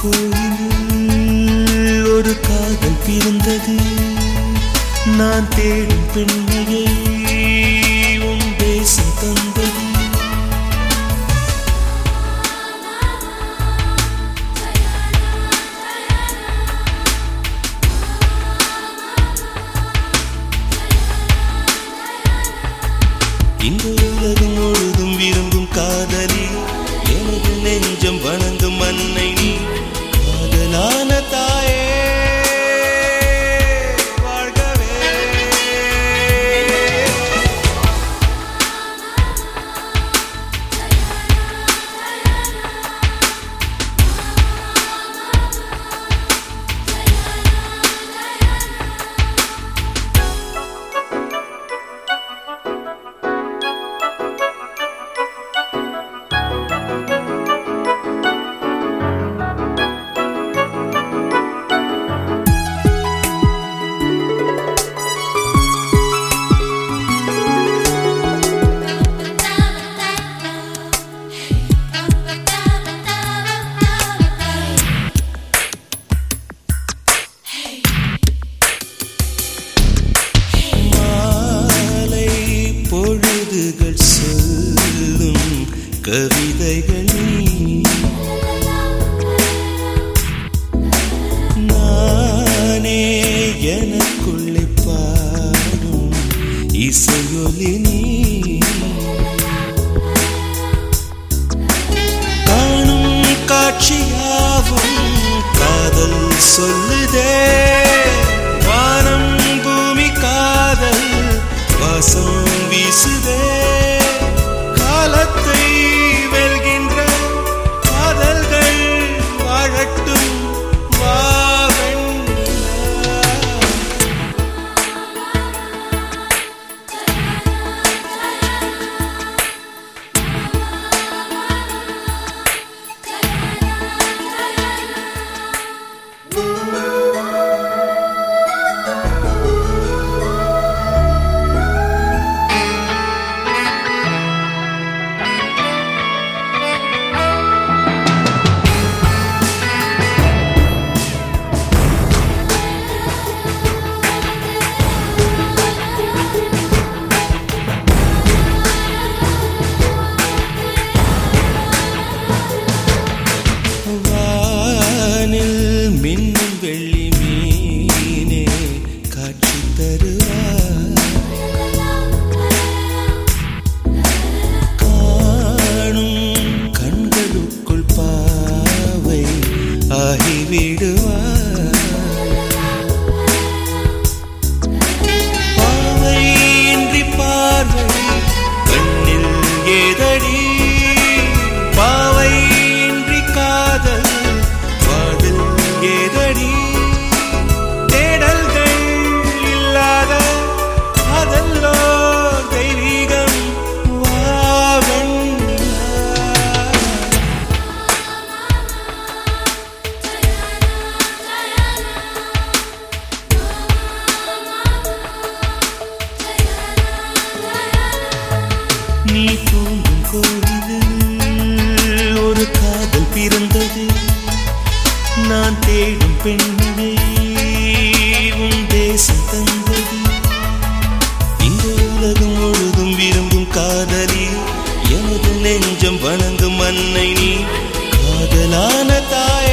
கோயிலில் ஒரு காதல் பிறந்தது நான் தேடும் பெண்மையை உன் தேசம் தந்தது இந்த உலகம் முழுதும் விரும்பும் காதலி எனது நெஞ்சம் வணங்கும் அன்னை நீ காதலான தாயே வாழ்கவே மாலை பொழுதுகள் சொல்லும் கவிதைகள் நீ. நானே எனக்குள்ளே பாடும் இசையொலி நீ காணும் காட்சியாவும் காதல் சொல்லுதே வானம் பூமி காதல் வாசம் வீசுதே காலத்தை வெல்கின்ற காதல்கள் வாழட்டும் வாவெண்ணிலா. வானில் மின்னும் வெள்ளி மீனே காட்சி தருவார் காணும் கண்களுக்குள் பாவை ஆகிவிடுவார் பாவை இன்றி பார்வை கண்ணில் ஏதடி பாவை இன்றி காதல் வாழ்வில் ஏதடி தேடல்கள் இல்லாத அதல்லோ தெய்வீகம் வாவெண்ணிலா. நீ தூங்கும் கோவிலில் ஒரு காதல் பிறந்தது நான் தேடும் பெண்மையை உன் தேசம் தந்தது இந்த உலகம் முழுதும் விரும்பும் காதலி எனது நெஞ்சம் வணங்கும் அன்னை நீ காதலான தாயே